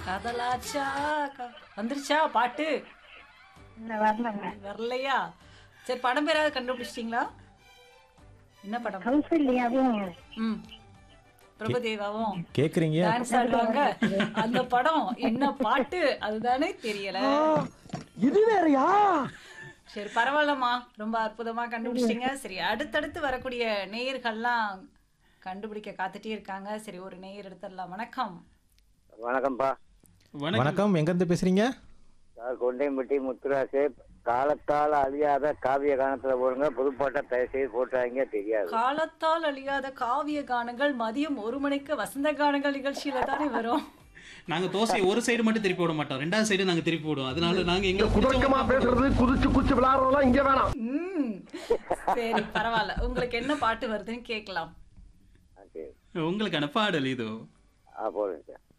காதலாச்சா கா- வந்துருச்சா பாட்டு இல்ல வரலங்க வரலையா சரி படம் பேராவது கண்டுபிடிச்சிட்டீங்களா என்ன படம் கௌசல்யாவும் ம் பிரபுதேவாவும் கேக்குறீங்க டான்ஸ் ஆடுவாங்க அந்த படம் என்ன பாட்டு அதுதானே தெரியல இது வேறயா சரி பரவாயில்லம்மா ரொம்ப அற்புதமா கண்டுபிடிச்சிட்டீங்க சரி அடுத்தடுத்து வரக்கூடிய நேயர்கள்லாம் கண்டுபிடிக்க காத்துட்டே இருக்காங்க சரி ஒரு நேயர் எடுத்துடலாம் வணக்கம் வணக்கம்ப்பா வணக்கம் எங்க இருந்து பேசுறீங்க நான் கொண்டையம்பட்டி முத்துராசு காலத்தால் அழியாத காவிய காலத்துல போடுங்க புதுப்பாட்டை தயவு செய்து போட்டாங்க தெரியாது காலத்தால் அழியாத காவிய கானங்கள் மதியம் ஒரு மணிக்கு வசந்த கானங்கள் நிகழ்ச்சியில தானே வரும் நாங்க தோசை ஒரு சைடு மட்டும் திருப்பி போட மாட்டோம் ரெண்டாவது சைடு நாங்க திருப்பி போடுவோம் அதனால நாங்க எங்க குதர்க்கமா பேசுறது குதிச்சு குதிச்சு விளையாடுறதெல்லாம் இங்க வேணாம் ம் சரி பரவாயில்ல உங்களுக்கு என்ன பாட்டு வருதுன்னு கேட்கலாம் ஆ, சரி உங்களுக்கான பாடல் இதோ ஆ போடுங்க சார்